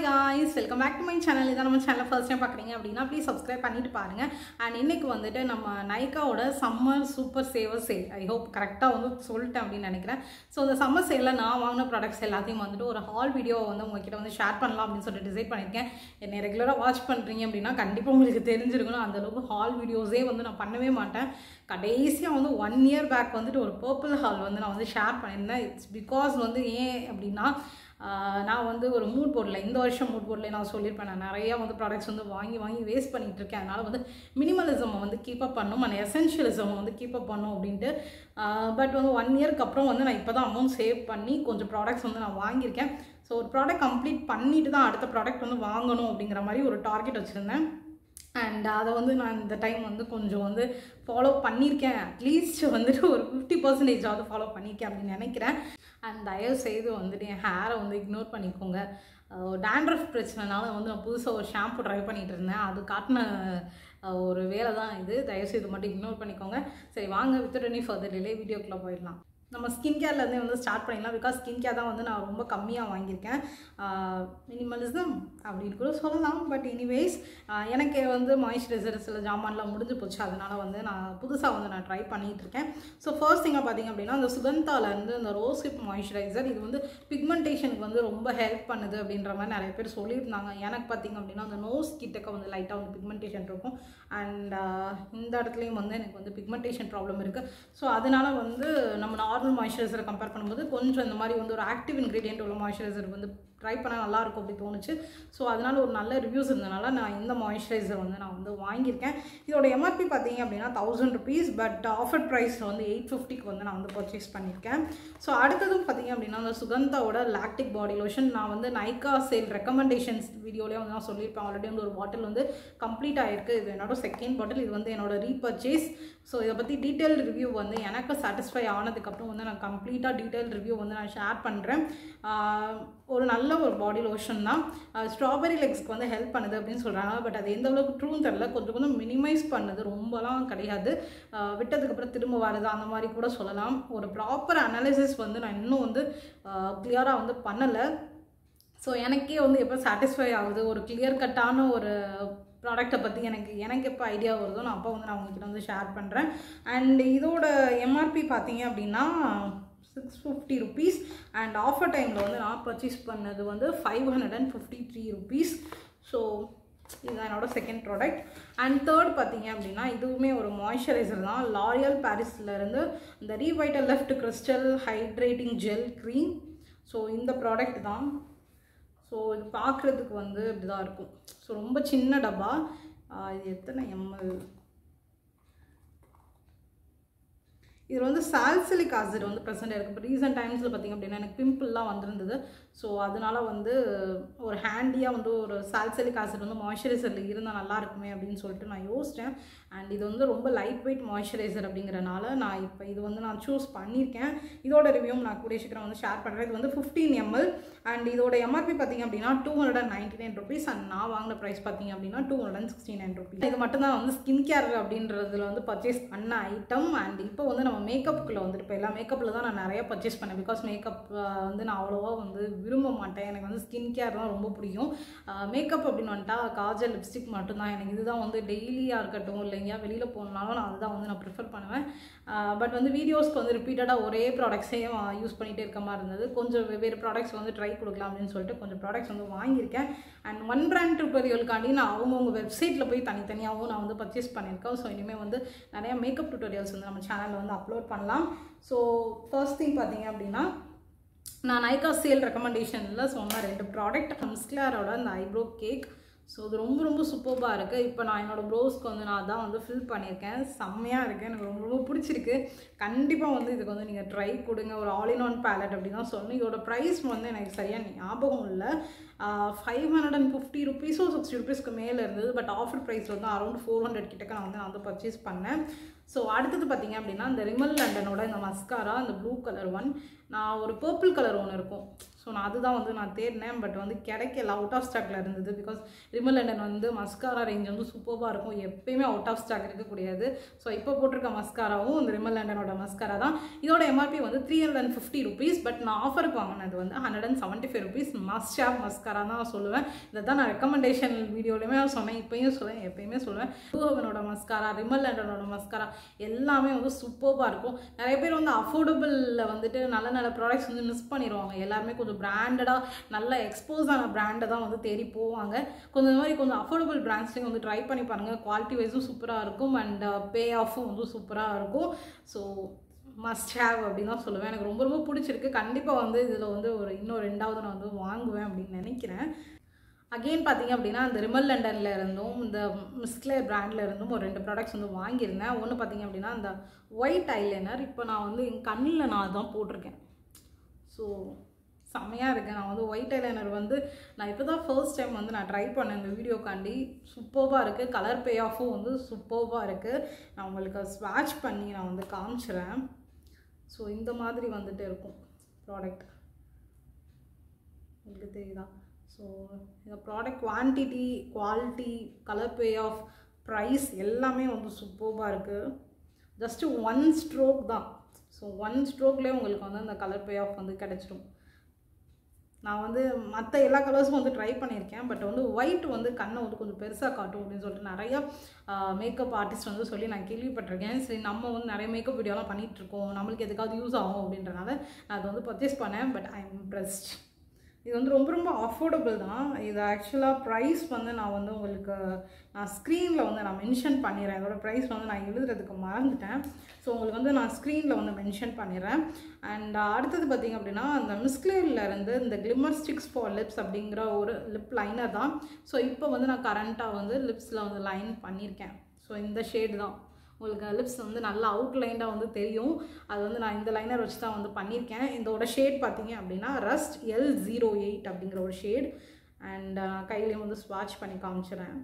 guys welcome back to my channel இதான் நம்ம channel first time பார்க்குறீங்க அப்படின்னா ப்ளீஸ் சப்ஸ்கிரைப் பண்ணிட்டு பாருங்கள் அண்ட் இன்னைக்கு வந்துட்டு நம்ம நைக்காவோட summer super saver sale I hope கரெக்டாக வந்து சொல்லிட்டேன் அப்படின்னு நினைக்கிறேன் ஸோ இந்த சம்மர் சேலில் நான் வாங்கின ப்ராடக்ட்ஸ் எல்லாத்தையும் வந்துட்டு ஒரு ஹால் வீடியோவை வந்து உங்ககிட்ட வந்து ஷேர் பண்ணலாம் அப்படின்னு சொல்லிட்டு டிசைட் பண்ணியிருக்கேன் என்னை ரெகுலராக வாட்ச் பண்ணுறீங்க அப்படின்னா கண்டிப்பாக உங்களுக்கு தெரிஞ்சிருக்கணும் அந்தளவுக்கு ஹால் வீடியோஸே வந்து நான் பண்ணவே மாட்டேன் கடைசியாக வந்து ஒன் இயர் பேக் வந்துட்டு ஒரு பர்பிள் ஹால் வந்து நான் வந்து ஷேர் பண்ணியிருந்தேன் இட்ஸ் பிகாஸ் வந்து ஏன் அப்படின்னா ஆஹ் நான் வந்து ஒரு மூட் போர்டில் இந்த வருஷம் மூட் போர்டில் நான் சொல்லியிருப்பேன் நான் நிறையா வந்து ப்ராடக்ட்ஸ் வந்து வாங்கி வாங்கி வேஸ்ட் பண்ணிட்டு இருக்கேன் அதனால் வந்து மினிமலிசமை வந்து கீப் அப் பண்ணும் அண்ட் எசென்ஷியலிசமை வந்து கீப் அப் பண்ணும் அப்படின்ட்டு பட் வந்து ஒன் இயர்க்கு அப்புறம் வந்து நான் இப்போ தான் அமௌண்ட் சேவ் பண்ணி கொஞ்சம் ப்ராடக்ட்ஸ் வந்து நான் வாங்கியிருக்கேன் ஸோ ஒரு ப்ராடக்ட் கம்ப்ளீட் பண்ணிட்டு தான் அடுத்த ப்ராடக்ட் வந்து வாங்கணும் அப்படிங்கிற மாதிரி ஒரு டார்கெட் வச்சுருந்தேன் அண்ட் அதை வந்து நான் இந்த டைம் வந்து கொஞ்சம் வந்து ஃபாலோ பண்ணியிருக்கேன் அட்லீஸ்ட் வந்துட்டு ஒரு ஃபிஃப்டி பர்சன்டேஜாவது ஃபாலோ பண்ணியிருக்கேன் அப்படின்னு நினைக்கிறேன் அண்ட் தயவு செய்து வந்துட்டு என் ஹேரை வந்து இக்னோர் பண்ணிக்கோங்க டேண்ட்ரஃப் பிரச்சனைனால வந்து நான் புதுசாக ஒரு ஷாம்பு ட்ரை பண்ணிகிட்டு இருந்தேன் அது காட்டின அஹ், ஒரு வேலை தான் இது தயவுசெய்து மட்டும் இக்னோர் பண்ணிக்கோங்க சரி வாங்க வித் எனி ஃபர்தர் டிலே வீடியோக்குள்ளே போயிடலாம் நம்ம ஸ்கின் கேர்லேருந்தே வந்து ஸ்டார்ட் பண்ணிடலாம் பிகாஸ் ஸ்கின் கேர் தான் வந்து நான் ரொம்ப கம்மியாக வாங்கியிருக்கேன் மினிமலிசம் அப்படின்னு கூட சொல்லலாம் பட் எனிவேஸ் எனக்கு வந்து மாய்ஸ்சரைசர் சில ஜாமான்லாம் முடிஞ்சு போச்சு அதனால் வந்து நான் புதுசாக வந்து நான் ட்ரை பண்ணிகிட்டு இருக்கேன் ஸோ ஃபர்ஸ்ட் திங்காக பார்த்தீங்க அப்படின்னா அந்த சுகந்தாலேருந்து இந்த ரோஸ் ஹிப் மாய்ஸ்சரைசர் இது வந்து பிக்மெண்டேஷனுக்கு வந்து ரொம்ப ஹெல்ப் பண்ணுது அப்படின்ற மாதிரி நிறைய பேர் சொல்லியிருந்தாங்க எனக்கு பார்த்தீங்க அப்படின்னா அந்த நோஸ் கிட்டக்க வந்து லைட்டாக வந்து பிக்மெண்டேஷன் இருக்கும் அண்ட் இந்த இடத்துலையும் வந்து எனக்கு வந்து பிக்மெண்டேஷன் ப்ராப்ளம் இருக்குது ஸோ அதனால் வந்து நம்ம நார்மல் மாய்ஸ்சரைசரை கம்பேர் பண்ணும்போது கொஞ்சம் இந்த மாதிரி வந்து ஒரு ஆக்டிவ் இன்க்ரீடியன்ட் உள்ள மாய்ஸ்சரைசர் வந்து ட்ரை பண்ண நல்லாயிருக்கும் அப்படி தோணுச்சு ஸோ அதனால் ஒரு நல்ல ரிவ்யூஸ் இருந்தனால நான் இந்த மாய்ஸ்சரைசர் வந்து நான் வந்து வாங்கியிருக்கேன் இதோட எம்ஆர்பி பார்த்தீங்க அப்படின்னா தௌசண்ட் ருபீஸ் பட் ஆஃபர் ப்ரைஸில் வந்து எயிட் ஃபிஃப்டிக்கு வந்து நான் வந்து பர்ச்சேஸ் பண்ணியிருக்கேன் ஸோ அடுத்ததும் பார்த்தீங்க அப்படின்னா அந்த சுகந்தாவோட லாக்டிக் பாடி லோஷன் நான் வந்து நைக்கா சேல் ரெக்கமெண்டேஷன்ஸ் வீடியோலேயே வந்து நான் சொல்லியிருப்பேன் ஆல்ரெடி வந்து ஒரு பாட்டில் வந்து கம்ப்ளீட் ஆகிருக்கு இது என்னோட செகண்ட் பாட்டில் இது வந்து என்னோட ரீபர்ச்சேஸ் ஸோ இதை பற்றி டீட்டெயில் ரிவ்யூ வந்து எனக்கு சாட்டிஸ்ஃபை ஆனதுக்கப்புறம் வந்து நான் கம்ப்ளீட்டாக டீட்டெயில் ரிவ்யூ வந்து நான் ஷேர் பண்ணுறேன் ஒரு நல்ல ஒரு பாடி லோஷன் தான் ஸ்ட்ராபெரி லெக்ஸ்க்கு வந்து ஹெல்ப் பண்ணுது அப்படின்னு சொல்கிறாங்க பட் அது எந்த அளவுக்கு ட்ரூன்னு தெரில கொஞ்சம் கொஞ்சம் மினிமைஸ் பண்ணுது ரொம்பலாம் கிடையாது ஆஹ் விட்டதுக்கப்புறம் திரும்ப வருது அந்த மாதிரி கூட சொல்லலாம் ஒரு ப்ராப்பர் அனாலிசிஸ் வந்து நான் இன்னும் வந்து கிளியராக வந்து பண்ணலை ஸோ எனக்கே வந்து எப்போ சாட்டிஸ்ஃபை ஆகுது ஒரு கிளியர் கட்டான ஒரு ப்ராடக்ட்டை பற்றி எனக்கு எனக்கு எப்போ ஐடியா வருதோ நான் அப்போ வந்து நான் உங்ககிட்ட வந்து ஷேர் பண்ணுறேன் அண்ட் இதோட எம்ஆர்பி பார்த்தீங்க அப்படின்னா six fifty rupees and offer டைமில் வந்து நான் பர்ச்சேஸ் பண்ணது வந்து five hundred and fifty three rupees so இதுதான் என்னோட செகண்ட் ப்ராடக்ட் அண்ட் தேர்ட் பார்த்தீங்க அப்படின்னா இதுவுமே ஒரு மாய்ஸ்சரைசர் தான் லாரியல் பாரிஸ்லேருந்து இந்த revitalift crystal hydrating gel cream so இந்த ப்ராடக்ட் தான் ஸோ இது பார்க்குறதுக்கு வந்து இப்படி தான் இருக்கும் ஸோ ரொம்ப சின்ன டப்பா ஆஹ் இது எத்தனை எம்எல் இதில் வந்து சால்சிலிக் ஆசிட் வந்து ப்ரெசென்ட் இருக்குது இப்போ ரீசெண்ட் டைம்ஸில் பார்த்திங்க அப்படின்னா எனக்கு பிம்பிள்லாம் வந்திருந்தது ஸோ அதனால் வந்து ஒரு ஹேண்டியாக வந்து ஒரு சால்சிலிக் ஆசிட் வந்து மாய்ஸ்சரைசரில் இருந்தால் நல்லா இருக்குமே அப்படின்னு சொல்லிட்டு நான் யோசித்தேன் அண்ட் இது வந்து ரொம்ப லைட் வெயிட் மாய்ஸ்சரைசர் அப்படிங்கிறனால நான் இப்போ இது வந்து நான் சூஸ் பண்ணியிருக்கேன் இதோட ரிவ்யூவும் நான் கூடிய சீக்கிரம் வந்து ஷேர் பண்ணுறேன் இது வந்து ஃபிஃப்டீன் எம்எல் அண்ட் இதோட எம்ஆர்பி பார்த்தீங்க அப்படின்னா two hundred and ninety nine rupees and நான் வாங்கின ப்ரைஸ் பார்த்தீங்க அப்படின்னா two hundred and sixty nine rupees இது மட்டும் தான் வந்து ஸ்கின் கேர் அப்படின்றதுல வந்து பர்ச்சேஸ் பண்ண ஐட்டம் அண்ட் இப்போ வந்து நம்ம மேக்கப்புக்குள்ளே வந்துட்டு இப்போ எல்லாம் மேக்கப்பில் தான் நான் நிறைய பர்ச்சேஸ் பண்ணேன் பிகாஸ் மேக்கப் வந்து நான் அவ்வளோவா வந்து விரும்ப மாட்டேன் எனக்கு வந்து ஸ்கின் கேர் தான் ரொம்ப பிடிக்கும் மேக்கப் அப்படின்னு வந்துட்டா காஜல் லிப்ஸ்டிக் மட்டும்தான் எனக்கு இதுதான் வந்து டெய்லியாக இருக்கட்டும் இல்லை எங்கேயா வெளியில் போகணுனாலும் நான் அதுதான் வந்து நான் ப்ரிஃபர் பண்ணுவேன் பட் வந்து வீடியோஸ்க்கு வந்து ரிப்பீட்டடாக ஒரே ப்ராடக்ட்ஸையும் யூஸ் பண்ணிகிட்டே இருக்க மாதிரி இருந்தது கொஞ்சம் வெவ்வேறு ப்ராடக்ட்ஸ் வந்து ட்ரை கொடுக்கலாம் அப்படின்னு சொல்லிட்டு கொஞ்சம் ப்ராடக்ட்ஸ் வந்து வாங்கியிருக்கேன் அண்ட் ஒன் பிராண்ட் டுட்டோரியலுக்காண்டி நான் அவங்கவுங்க வெப்சைட்டில் போய் தனித்தனியாகவும் நான் வந்து பர்ச்சேஸ் பண்ணியிருக்கேன் ஸோ இனிமேல் வந்து நிறையா மேக்கப் டுட்டோரியல்ஸ் வந்து நம்ம சேனலில் வந்து அப்லோட் பண்ணலாம் ஸோ ஃபர்ஸ்ட் திங் பார்த்தீங்க அப்படின்னா நான் நைக்கா சேல் ரெக்கமெண்டேஷனில் சொன்ன ரெண்டு ப்ராடக்ட் ஹம்ஸ்கிளாரோட அந்த ஐப்ரோ கேக் ஸோ இது ரொம்ப ரொம்ப சூப்பர்பாக இருக்குது இப்போ நான் என்னோடய ப்ரோஸ்க்கு வந்து நான் அதான் வந்து ஃபில் பண்ணியிருக்கேன் செம்மையாக இருக்குது எனக்கு ரொம்ப ரொம்ப பிடிச்சிருக்கு கண்டிப்பாக வந்து இதுக்கு வந்து நீங்கள் ட்ரை கொடுங்க ஒரு ஆல் இன் ஒன் பேலட் அப்படி தான் சொல்லணும் இதோட ப்ரைஸ் வந்து எனக்கு சரியாக ஞாபகம் இல்லை ஃபைவ் ஹண்ட்ரட் அண்ட் ஃபிஃப்டி ருபீஸோ சிக்ஸ்டி ருபீஸ்க்கு மேலே இருந்தது பட் ஆஃபர் ப்ரைஸ் வந்து அரௌண்ட் ஃபோர் ஹண்ட்ரட் கிட்டக்க நான் வந்து நான் வந்து பர்ச்சேஸ் பண்ணேன் ஸோ அடுத்தது பார்த்தீங்க அப்படின்னா இந்த ரிமல் லண்டனோட இந்த மஸ்காரா இந்த ப்ளூ கலர் ஒன் நான் ஒரு பர்பிள் கலர் ஒன்று இருக்கும் ஸோ நான் அதுதான் வந்து நான் தேடினேன் பட் வந்து கிடைக்கல அவுட் ஆஃப் ஸ்டாக்ல இருந்தது பிகாஸ் ரிமல் லண்டன் வந்து மஸ்காரா ரேஞ்ச் வந்து சூப்பராக இருக்கும் எப்பயுமே அவுட் ஆஃப் ஸ்டாக் இருக்கக்கூடியது ஸோ இப்போ போட்டிருக்க மஸ்காராவும் இந்த ரிமல் லண்டனோட மஸ்காரா தான் இதோட எம்ஆர்பி வந்து three hundred and fifty rupees but நான் ஆஃபருக்கு வாங்கினது வந்து hundred and seventy five rupees must shop mascara mascara தான் நான் சொல்லுவேன் இதை தான் நான் ரெக்கமெண்டேஷன் வீடியோலையுமே சொன்னேன் இப்பயும் சொல்லுவேன் எப்பயுமே சொல்லுவேன் ப்ளூஹவனோட மஸ்காரா ரிமல் லண்டனோட மஸ்காரா எல்லாமே வந்து சூப்பராக இருக்கும் நிறைய பேர் வந்து அஃபோர்டபுளில் வந்துட்டு நல்ல நல்ல ப்ராடக்ட்ஸ் வந்து மிஸ் பண்ணிடுவாங்க எல்லாருமே கொஞ்சம் பிராண்டடாக நல்ல எக்ஸ்போஸ் ஆன பிராண்டை தான் வந்து தேடி போவாங்க கொஞ்சம் இந்த மாதிரி கொஞ்சம் அஃபோர்டபுள் பிராண்ட்ஸ்லையும் வந்து ட்ரை பண்ணி பாருங்கள் குவாலிட்டி வைஸும் சூப்பராக இருக்கும் அண்ட் பே ஆஃபும் வந்து சூப்பராக இருக்கும் ஸோ மஸ்ட் ஹேவ் அப்படின்னு தான் சொல்லுவேன் எனக்கு ரொம்ப ரொம்ப பிடிச்சிருக்கு கண்டிப்பாக வந்து இதில் வந்து ஒரு இன்னும் ரெண்டாவது நான் வந்து வாங்குவேன் அப்படின்னு நினைக்கிறேன் அகெயின் பார்த்தீங்க அப்படின்னா இந்த ரிமல் லண்டன்ல இருந்தும் இந்த மிஸ்க்லேர் பிராண்டில் இருந்தும் ஒரு ரெண்டு ப்ராடக்ட்ஸ் வந்து வாங்கியிருந்தேன் ஒன்று பார்த்தீங்க அப்படின்னா இந்த ஒயிட் ஐலைனர் இப்போ நான் வந்து என் கண்ணில் நான் அதான் போட்டிருக்கேன் ஸோ செம்மையாக இருக்குது நான் வந்து ஒயிட் ஐலைனர் வந்து நான் இப்போ தான் ஃபர்ஸ்ட் டைம் வந்து நான் ட்ரை பண்ணேன் இந்த வீடியோக்காண்டி சூப்பர்பாக இருக்குது கலர் பே ஆஃபும் வந்து சூப்பர்பாக இருக்குது நான் உங்களுக்கு ஸ்வாட்ச் பண்ணி நான் வந்து காமிச்சிடுறேன் ஸோ இந்த மாதிரி வந்துட்டு இருக்கும் ப்ராடக்ட் உங்களுக்கு தெரியுதா ஸோ இந்த product quantity quality colour pay off price எல்லாமே வந்து சூப்பர்பாக இருக்குது ஜஸ்ட்டு ஒன் ஸ்ட்ரோக் தான் ஸோ ஒன் ஸ்ட்ரோக்லேயே உங்களுக்கு வந்து அந்த கலர் பே ஆஃப் வந்து கிடச்சிரும் நான் வந்து மற்ற எல்லா கலர்ஸும் வந்து ட்ரை பண்ணியிருக்கேன் பட் வந்து ஒயிட் வந்து கண்ணை வந்து கொஞ்சம் பெருசாக காட்டும் அப்படின்னு சொல்லிட்டு நிறையா மேக்கப் ஆர்டிஸ்ட் வந்து சொல்லி நான் கேள்விப்பட்டிருக்கேன் சரி நம்ம வந்து நிறைய மேக்கப் வீடியோலாம் பண்ணிகிட்ருக்கோம் நம்மளுக்கு எதுக்காவது யூஸ் ஆகும் அப்படின்றனால நான் அதை வந்து பர்ச்சேஸ் பண்ணேன் பட் ஐ எம் இம்ப்ரெஸ்ட் இது வந்து ரொம்ப ரொம்ப அஃபோர்டபுள் தான் இது ஆக்சுவலாக ப்ரைஸ் வந்து நான் வந்து உங்களுக்கு நான் ஸ்க்ரீனில் வந்து நான் மென்ஷன் பண்ணிடுறேன் இதோட ப்ரைஸ் வந்து நான் எழுதுறதுக்கு மறந்துட்டேன் ஸோ உங்களுக்கு வந்து நான் ஸ்க்ரீனில் வந்து மென்ஷன் பண்ணிடுறேன் அண்ட் அடுத்தது பார்த்திங்க அப்படின்னா அந்த மிஸ்க்லேரில் இருந்து இந்த கிளிம்மர் ஸ்டிக்ஸ் ஃபார் லிப்ஸ் அப்படிங்கிற ஒரு லிப் லைனர் தான் ஸோ இப்போ வந்து நான் கரண்ட்டாக வந்து லிப்ஸில் வந்து லைன் பண்ணியிருக்கேன் ஸோ இந்த ஷேடு தான் உங்களுக்கு லிப்ஸ் வந்து நல்லா அவுட்லைண்டாக வந்து தெரியும் அது வந்து நான் இந்த லைனர் வச்சு தான் வந்து பண்ணியிருக்கேன் இதோட ஷேட் பார்த்தீங்க அப்படின்னா ரஸ்ட் எல் ஜீரோ எயிட் அப்படிங்கிற ஒரு ஷேட் அண்ட் கையிலையும் வந்து ஸ்வாட்ச் பண்ணி காமிச்சிடுறேன்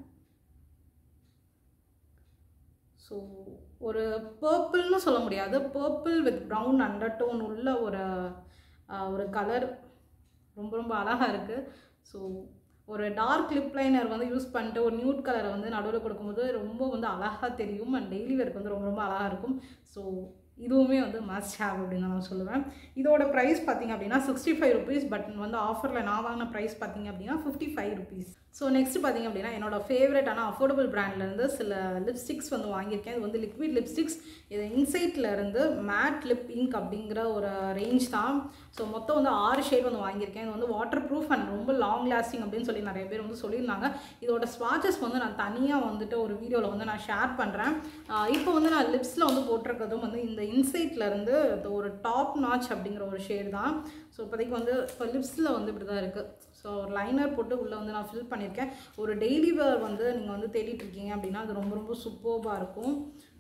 ஸோ ஒரு பர்பிள்னு சொல்ல முடியாது purple with brown undertone உள்ள ஒரு ஒரு கலர் ரொம்ப ரொம்ப அழகாக இருக்குது ஸோ ஒரு டார்க் லிப் லைனர் வந்து யூஸ் பண்ணிட்டு ஒரு நியூட் கலரை வந்து நடுவில் கொடுக்கும்போது ரொம்ப வந்து அழகாக தெரியும் அண்ட் டெய்லி வேர்க்கு வந்து ரொம்ப ரொம்ப அழகாக இருக்கும் ஸோ இதுவுமே வந்து மஸ்ட் ஹேவ் அப்படின்னு தான் நான் சொல்லுவேன் இதோட ப்ரைஸ் பார்த்தீங்க அப்படின்னா சிக்ஸ்டி ஃபைவ் ருபீஸ் பட் வந்து ஆஃபரில் நான் வாங்கின ப்ரைஸ் பார்த்தீங்க அப்படின்னா fifty five rupees so next பார்த்தீங்க அப்படின்னா என்னோட ஃபேவரட்டான அஃபோர்டபுள் பிராண்ட்லேருந்து சில லிப்ஸ்டிக்ஸ் வந்து வாங்கியிருக்கேன் இது வந்து லிக்விட் லிப்ஸ்டிக்ஸ் இது இன்சைட்டில் இருந்து மேட் லிப் இங்க் அப்படிங்கிற ஒரு ரேஞ்ச் தான் ஸோ மொத்தம் வந்து ஆறு ஷேட் வந்து வாங்கியிருக்கேன் இது வந்து வாட்டர் ப்ரூஃப் அண்ட் ரொம்ப லாங் லாஸ்டிங் அப்படின்னு சொல்லி நிறைய பேர் வந்து சொல்லியிருந்தாங்க இதோட ஸ்வாச்சஸ் வந்து நான் தனியாக வந்துட்டு ஒரு வீடியோவில் வந்து நான் ஷேர் பண்ணுறேன் இப்போ வந்து நான் லிப்ஸில் வந்து போட்டிருக்கிறதும் வந்து இந்த இன்சைட்லேருந்து ஒரு டாப் நாச் அப்படிங்கிற ஒரு ஷேட் தான் ஸோ இப்போதைக்கு வந்து இப்போ லிப்ஸில் வந்து இப்படி தான் இருக்குது ஸோ ஒரு லைனர் போட்டு உள்ளே வந்து நான் ஃபில் பண்ணியிருக்கேன் ஒரு டெய்லி வேர் வந்து நீங்கள் வந்து தேடிட்டு இருக்கீங்க அப்படின்னா அது ரொம்ப ரொம்ப சூப்பர்பாக இருக்கும்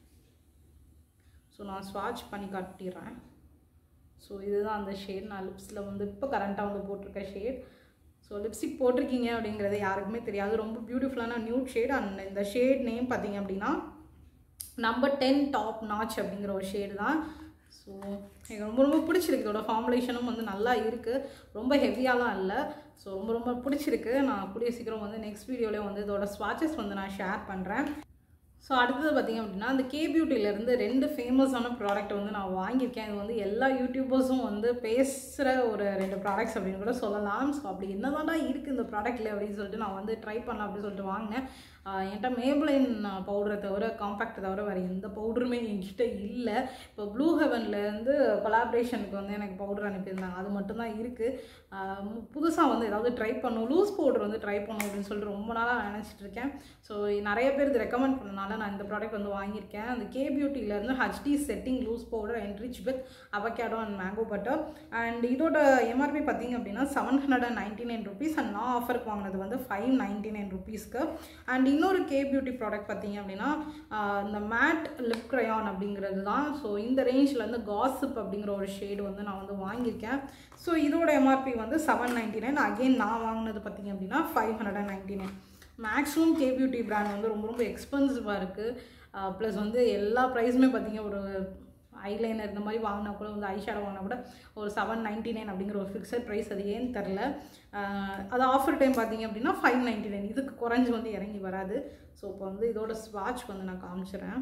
ஸோ நான் ஸ்வாட்ச் பண்ணி காட்டிடுறேன் ஸோ இதுதான் அந்த ஷேட் நான் லிப்ஸில் வந்து இப்போ கரண்ட்டாக வந்து போட்டிருக்க ஷேட் ஸோ லிப்ஸ்டிக் போட்டிருக்கீங்க அப்படிங்கிறது யாருக்குமே தெரியாது ரொம்ப பியூட்டிஃபுல்லான நியூட் ஷேட் அண்ட் இந்த ஷேட் நேம் பார்த்தீங்க அப்படின்னா நம்பர் டென் டாப் நாச் அப்படிங்கிற ஒரு ஷேடு தான் ஸோ எனக்கு ரொம்ப ரொம்ப பிடிச்சிருக்கு இதோட ஃபார்முலேஷனும் வந்து நல்லா இருக்குது ரொம்ப ஹெவியாலாம் இல்லை ஸோ ரொம்ப ரொம்ப பிடிச்சிருக்கு நான் கூடிய சீக்கிரம் வந்து நெக்ஸ்ட் வீடியோலேயும் வந்து இதோட ஸ்வாச்சஸ் வந்து நான் ஷேர் பண்ணுறேன் ஸோ அடுத்தது பார்த்திங்க அப்படின்னா அந்த கே பியூட்டிலேருந்து ரெண்டு ஃபேமஸான ப்ராடக்ட் வந்து நான் வாங்கியிருக்கேன் இது வந்து எல்லா யூடியூபர்ஸும் வந்து பேசுகிற ஒரு ரெண்டு ப்ராடக்ட்ஸ் அப்படின்னு கூட சொல்லலாம் ஸோ அப்படி என்னதான்டா இருக்குது இந்த ப்ராடக்ட்டில் அப்படின்னு சொல்லிட்டு நான் வந்து ட்ரை பண்ணலாம் அப்படின்னு சொல்லிட்டு வாங்கினேன் என்கிட்ட மேப்ளைன் பவுடரை தவிர காம்பேக்ட் தவிர வேறு எந்த பவுடருமே என்கிட்ட இல்லை இப்போ ப்ளூ ஹெவன்லேருந்து கொலாபரேஷனுக்கு வந்து எனக்கு பவுடர் அனுப்பியிருந்தாங்க அது மட்டும்தான் இருக்குது புதுசாக வந்து ஏதாவது ட்ரை பண்ணும் லூஸ் பவுடர் வந்து ட்ரை பண்ணும் அப்படின்னு சொல்லிட்டு ரொம்ப நாளாக நினச்சிட்டு இருக்கேன் ஸோ நிறைய பேர் இது ரெக்கமெண்ட் பண்ணனால நான் இந்த ப்ராடக்ட் வந்து வாங்கியிருக்கேன் அந்த கே பியூட்டிலேருந்து HD setting loose powder enrich with avocado and mango butter and இதோட எம்ஆர்பி பார்த்தீங்க அப்படின்னா seven hundred and ninety nine rupees and நான் ஆஃபருக்கு வாங்கினது வந்து ஃபைவ் நைன்டி நைன் ருபீஸ்க்கு அண்ட் இன்னொரு கே பியூட்டி ப்ராடக்ட் பார்த்தீங்க அப்படின்னா இந்த மேட் லிப் க்ரையான் அப்படிங்கிறது தான் ஸோ இந்த ரேஞ்சில் வந்து காசிப் அப்படிங்கிற ஒரு ஷேடு வந்து நான் வந்து வாங்கியிருக்கேன் ஸோ இதோட எம்ஆர்பி வந்து செவன் நைன்டி நைன் அகெயின் நான் வாங்கினது பார்த்தீங்க அப்படின்னா five hundred and ninety nine maximum K beauty brand வந்து ரொம்ப ரொம்ப எக்ஸ்பென்சிவாக இருக்குது ப்ளஸ் வந்து எல்லா ப்ரைஸுமே பார்த்தீங்க ஒரு ஐலைனர் இந்த மாதிரி வாங்கினா கூட வந்து ஐஷேடோ வாங்கினா கூட ஒரு செவன் நைன்ட்டி நைன் அப்படிங்கிற ஒரு ஃபிக்ஸட் ப்ரைஸ் அது ஏன்னு தெரில அது ஆஃபர் டைம் பார்த்தீங்க அப்படின்னா ஃபைவ் நைன்ட்டி நைன் இதுக்கு குறைஞ்சி வந்து இறங்கி வராது ஸோ இப்போ வந்து இதோட ஸ்வாட்ச் வந்து நான் காமிச்சிடுறேன்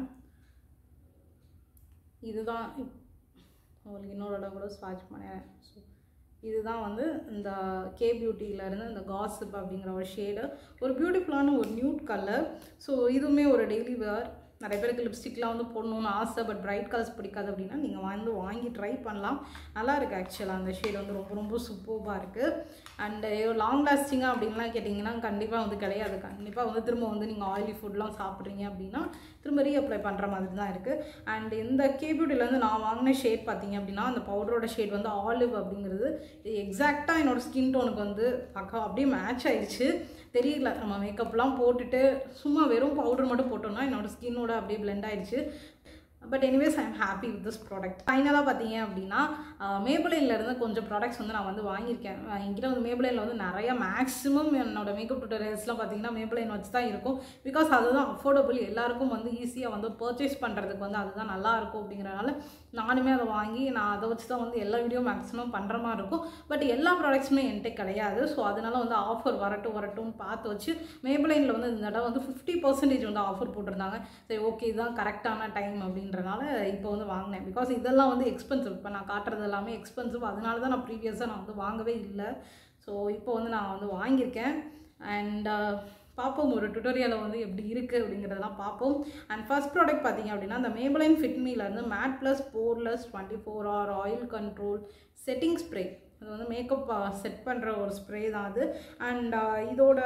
இதுதான் உங்களுக்கு இன்னொரு இடம் கூட ஸ்வாட்ச் பண்ணேன் ஸோ இதுதான் வந்து இந்த கே பியூட்டியிலேருந்து இந்த காசிப் அப்படிங்கிற ஒரு ஷேடு ஒரு பியூட்டிஃபுல்லான ஒரு நியூட் கலர் ஸோ இதுவுமே ஒரு டெய்லி வேர் நிறைய பேருக்கு லிப்ஸ்டிக்லாம் வந்து போடணும்னு ஆசை பட் பிரைட் கலர்ஸ் பிடிக்காது அப்படின்னா நீங்கள் வந்து வாங்கி ட்ரை பண்ணலாம் நல்லா இருக்குது ஆக்சுவலாக அந்த ஷேட் வந்து ரொம்ப ரொம்ப சூப்பர்பாக இருக்குது அண்டு லாங் லாஸ்டிங்காக அப்படின்லாம் கேட்டிங்கன்னா கண்டிப்பாக வந்து கிடையாது கண்டிப்பாக வந்து திரும்ப வந்து நீங்கள் ஆயிலி ஃபுட்லாம் சாப்பிட்றீங்க அப்படின்னா திரும்ப ரீஅப்ளை பண்ணுற மாதிரி தான் இருக்குது அண்ட் இந்த கேபியூட்டிலேருந்து நான் வாங்கின ஷேட் பார்த்தீங்க அப்படின்னா அந்த பவுடரோட ஷேட் வந்து ஆலிவ் அப்படிங்கிறது எக்ஸாக்டாக என்னோடய ஸ்கின் டோனுக்கு வந்து பக்கம் அப்படியே மேட்ச் ஆயிடுச்சு தெரியல நம்ம மேக்கப்லாம் போட்டுட்டு சும்மா வெறும் பவுடர் மட்டும் போட்டோம்னா என்னோடய ஸ்கின்னோட அப்படியே பிளெண்ட் ஆயிடுச்சு but anyways I am happy with this product ஃபைனலாக பார்த்தீங்க அப்படின்னா மேபிளைன்லேருந்து கொஞ்சம் ப்ராடக்ட்ஸ் வந்து நான் வந்து வாங்கியிருக்கேன் என்கிட்ட வந்து மேபிளைனில் வந்து நிறைய மேக்ஸிமம் என்னோட மேக்கப் டுட்டோரியல்ஸ்லாம் பார்த்தீங்கன்னா மேபிளைன் வச்சு தான் இருக்கும் பிகாஸ் அதுதான் அஃபோர்டபுள் எல்லாருக்கும் வந்து ஈஸியாக வந்து பர்ச்சேஸ் பண்ணுறதுக்கு வந்து அதுதான் நல்லா இருக்கும் அப்படிங்கிறனால நானுமே அதை வாங்கி நான் அதை வச்சு தான் வந்து எல்லா வீடியோ மேக்ஸிமம் பண்ணுற மாதிரி இருக்கும் பட் எல்லா ப்ராடக்ட்ஸுமே என்கிட்ட கிடையாது ஸோ அதனால வந்து ஆஃபர் வரட்டும் வரட்டும்னு பார்த்து வச்சு மேபிளைனில் வந்து இந்த தடவை வந்து ஃபிஃப்டி பர்சன்டேஜ் வந்து ஆஃபர் போட்டிருந்தாங்க சரி ஓகே இதுதான் கரெக்டான டைம் அப்படின்றனால இப்போ வந்து வாங்கினேன் பிகாஸ் இதெல்லாம் வந்து எக்ஸ்பென்சிவ் இப்போ நான் காட்டுறது எல்லாமே எக்ஸ்பென்சிவ் அதனால தான் நான் ப்ரீவியஸாக நான் வந்து வாங்கவே இல்லை ஸோ இப்போ வந்து நான் வந்து வாங்கியிருக்கேன் அண்ட் பார்ப்போம் ஒரு டுட்டோரியலை வந்து எப்படி இருக்குது அப்படிங்கிறதெல்லாம் பார்ப்போம் அண்ட் ஃபர்ஸ்ட் ப்ராடக்ட் பார்த்தீங்க அப்படின்னா அந்த மேபலைன் ஃபிட்மிலேருந்து matte plus poreless twenty four hour oil control setting spray அது வந்து மேக்கப் செட் பண்ணுற ஒரு ஸ்ப்ரே தான் அது அண்ட் இதோட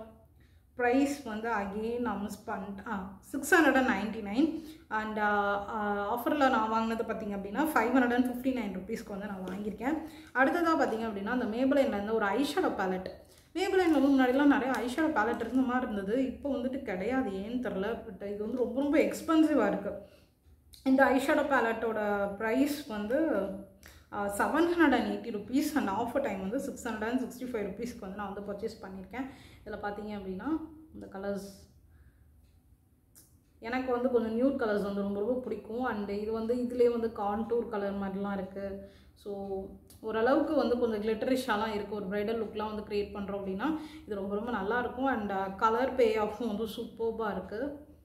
ப்ரைஸ் வந்து அகெயின் நான் மிஸ் பண்ணிட்டேன் ஆ six hundred and ninety nine and ஆஃபரில் நான் வாங்கினது பார்த்திங்க அப்படின்னா five hundred and fifty nine ருபீஸ்க்கு வந்து நான் வாங்கியிருக்கேன் அடுத்ததாக பார்த்திங்க அப்படின்னா அந்த மேபலைன்லேருந்து ஒரு ஐஷேடோ பேலட் மேபலைன் வந்து முன்னாடிலாம் நிறைய ஐஷேடோ பேலட் இருந்த மாதிரி இருந்தது இப்போ வந்துட்டு கிடையாது ஏன்னு தெரில பட் இது வந்து ரொம்ப ரொம்ப எக்ஸ்பென்சிவாக இருக்குது இந்த ஐஷேடோ பேலட்டோட ப்ரைஸ் வந்து seven hundred and eighty rupees and offer time வந்து six hundred and sixty five ருபீஸ்க்கு வந்து நான் வந்து பர்ச்சேஸ் பண்ணியிருக்கேன் இதில் பார்த்தீங்க அப்படின்னா இந்த கலர்ஸ் எனக்கு வந்து கொஞ்சம் நியூட் கலர்ஸ் வந்து ரொம்ப ரொம்ப பிடிக்கும் அண்டு இது வந்து இதுலேயே வந்து கான்டூர் கலர் மாதிரிலாம் இருக்குது ஸோ ஓரளவுக்கு வந்து கொஞ்சம் கிளிட்டரிஷாலாம் இருக்குது ஒரு ப்ரைடல் லுக்லாம் வந்து க்ரியேட் பண்ணுறோம் அப்படின்னா இது ரொம்ப ரொம்ப நல்லாயிருக்கும் அண்ட் கலர் பே ஆஃபும் வந்து சூப்பர்பாக இருக்குது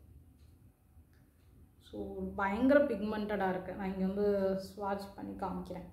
ஸோ பயங்கர பிக்மெண்டடாக இருக்குது நான் இங்கே வந்து ஸ்வாட்ச் பண்ணி காமிக்கிறேன்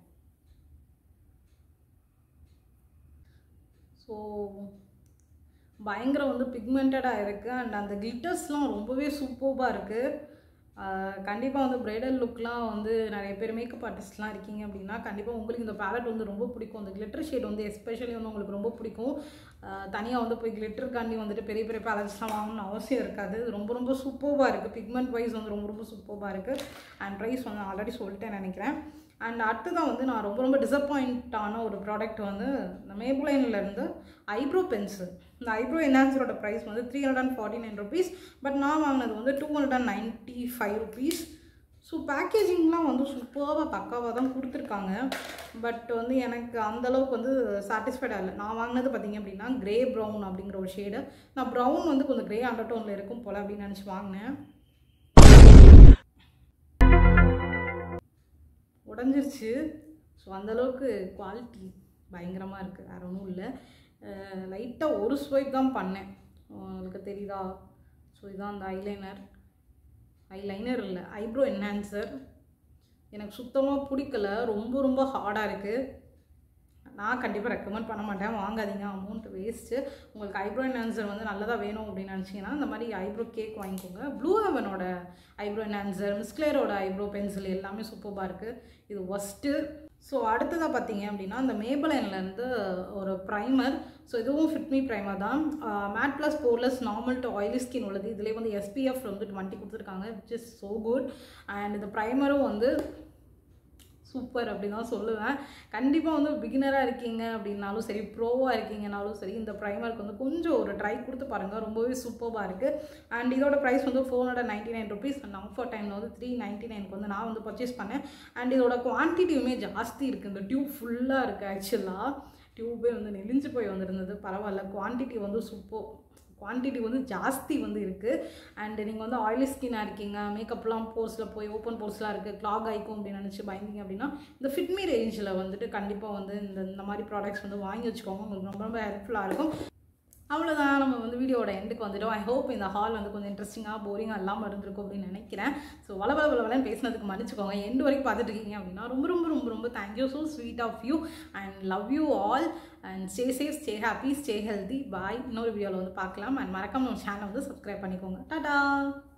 ஸோ பயங்கர வந்து பிக்மெண்டடாக இருக்குது அண்ட் அந்த கிளிட்டர்ஸ்லாம் ரொம்பவே சூப்பர்பாக இருக்குது கண்டிப்பாக வந்து ப்ரைடல் லுக்லாம் வந்து நிறைய பேர் மேக்கப் ஆர்டிஸ்ட்லாம் இருக்கீங்க அப்படின்னா கண்டிப்பாக உங்களுக்கு இந்த பேலட் வந்து ரொம்ப பிடிக்கும் இந்த கிளிட்டர் ஷேட் வந்து எஸ்பெஷலி வந்து உங்களுக்கு ரொம்ப பிடிக்கும் தனியாக வந்து போய் கிளிட்டருக்காண்டி வந்துட்டு பெரிய பெரிய பேலட்ஸ்லாம் வாங்கணும்னு அவசியம் இருக்காது இது ரொம்ப ரொம்ப சூப்பர்பாக இருக்குது பிக்மெண்ட் வைஸ் வந்து ரொம்ப ரொம்ப சூப்பர்பாக இருக்குது அண்ட் ப்ரைஸ் வந்து ஆல்ரெடி சொல்லிட்டேன் நினைக்கிறேன் அண்ட் அடுத்ததான் வந்து நான் ரொம்ப ரொம்ப டிசப்பாயிண்ட்டான ஒரு ப்ராடக்ட் வந்து இந்த மேப்லைன்லேருந்து ஐப்ரோ பென்சில் இந்த ஐப்ரோ என்ஹான்சரோட ப்ரைஸ் வந்து three hundred and forty nine rupees but நான் வாங்கினது வந்து two hundred and ninety five rupees so பேக்கேஜிங்லாம் வந்து சூப்பராக பக்காவாக தான் கொடுத்துருக்காங்க பட் வந்து எனக்கு அந்தளவுக்கு வந்து சாட்டிஸ்ஃபைடாக இல்லை நான் வாங்கினது பார்த்திங்க அப்படின்னா க்ரே ப்ரௌன் அப்படிங்கிற ஒரு ஷேடு நான் ப்ரௌன் வந்து கொஞ்சம் க்ரே அண்டர்டோனில் இருக்கும் போல் அப்படின்னு நினச்சி வாங்கினேன் உடஞ்சிருச்சு ஸோ அந்தளவுக்கு குவாலிட்டி பயங்கரமாக இருக்குது வேறு ஒன்றும் இல்லை லைட்டாக ஒரு ஸ்வைப் தான் பண்ணேன் உங்களுக்கு தெரியுதா ஸோ இதுதான் அந்த ஐலைனர் ஐலைனர் இல்லை ஐப்ரோ என்ஹான்சர் எனக்கு சுத்தமாக பிடிக்கல ரொம்ப ரொம்ப ஹார்டாக இருக்குது நான் கண்டிப்பாக ரெக்கமெண்ட் பண்ண மாட்டேன் வாங்காதீங்க அமௌண்ட் வேஸ்ட்டு உங்களுக்கு ஐப்ரோ என்ஹான்சர் வந்து நல்லதாக வேணும் அப்படின்னு நினச்சிங்கன்னா இந்த மாதிரி ஐப்ரோ கேக் வாங்கிக்கோங்க ப்ளூ ஹெவனோட ஐப்ரோ என்ஹான்சர் மிஸ்க்லேரோட ஐப்ரோ பென்சில் எல்லாமே சூப்பராக இருக்குது இது ஒஸ்ட்டு ஸோ அடுத்ததாக பார்த்தீங்க அப்படின்னா இந்த மேபலைன்லேருந்து ஒரு ப்ரைமர் ஸோ இதுவும் ஃபிட்மி ப்ரைமர் தான் matte plus poreless normal to oily skin உள்ளது இதிலே வந்து எஸ்பிஎஃப் வந்து டுவெண்ட்டி கொடுத்துருக்காங்க which is so good and இந்த ப்ரைமரும் வந்து சூப்பர் அப்படின்னு தான் சொல்லுவேன் கண்டிப்பாக வந்து பிகினராக இருக்கீங்க அப்படின்னாலும் சரி ப்ரோவாக இருக்கீங்கனாலும் சரி இந்த ப்ரைமருக்கு வந்து கொஞ்சம் ஒரு ட்ரை கொடுத்து பாருங்கள் ரொம்பவே சூப்பராக இருக்குது அண்ட் இதோட ப்ரைஸ் வந்து four hundred ninety nine rupees and offer டைமில் வந்து த்ரீ நைன்ட்டி நைனுக்கு வந்து நான் வந்து பர்ச்சேஸ் பண்ணேன் அண்ட் இதோட குவான்டிட்டியுமே ஜாஸ்தி இருக்குது இந்த டியூப் ஃபுல்லாக இருக்குது ஆக்சுவலாக டியூபே வந்து நெளிஞ்சு போய் வந்திருந்தது பரவாயில்ல குவான்டிட்டி வந்து சூப்பர் குவான்டிட்டி வந்து ஜாஸ்தி வந்து இருக்குது அண்ட் நீங்கள் வந்து ஆயிலி ஸ்கின்னாக இருக்கீங்க மேக்கப்லாம் போர்ஸில் போய் ஓப்பன் போர்ஸ்லாம் இருக்குது க்ளாக் ஆகிக்கும் அப்படின்னு நினச்சி பயந்தீங்க அப்படின்னா இந்த ஃபிட்மி ரேஞ்சில் வந்துட்டு கண்டிப்பாக வந்து இந்த இந்த மாதிரி ப்ராடக்ட்ஸ் வந்து வாங்கி வச்சுக்கோங்க உங்களுக்கு ரொம்ப ரொம்ப ஹெல்ப்ஃபுல்லாக இருக்கும் அவ்வளோதான் நம்ம வந்து வீடியோட எண்டுக்கு வந்துட்டோம் ஐ ஹோப் இந்த ஹால் வந்து கொஞ்சம் இன்ட்ரெஸ்டிங்காக போரிங்காக இல்லாமல் இருந்திருக்கும் அப்படின்னு நினைக்கிறேன் ஸோ வள வள வளவலன்னு பேசினதுக்கு மன்னிச்சுக்கோங்க எண்டு வரைக்கும் பார்த்துட்டு இருக்கீங்க அப்படின்னா ரொம்ப ரொம்ப ரொம்ப ரொம்ப thank you so sweet of you and love you all and stay safe stay happy stay healthy bye இன்னொரு வீடியோவில் வந்து பார்க்கலாம் அண்ட் மறக்காம நம்ம சேனல் வந்து சப்ஸ்கிரைப் பண்ணிக்கோங்க டாடா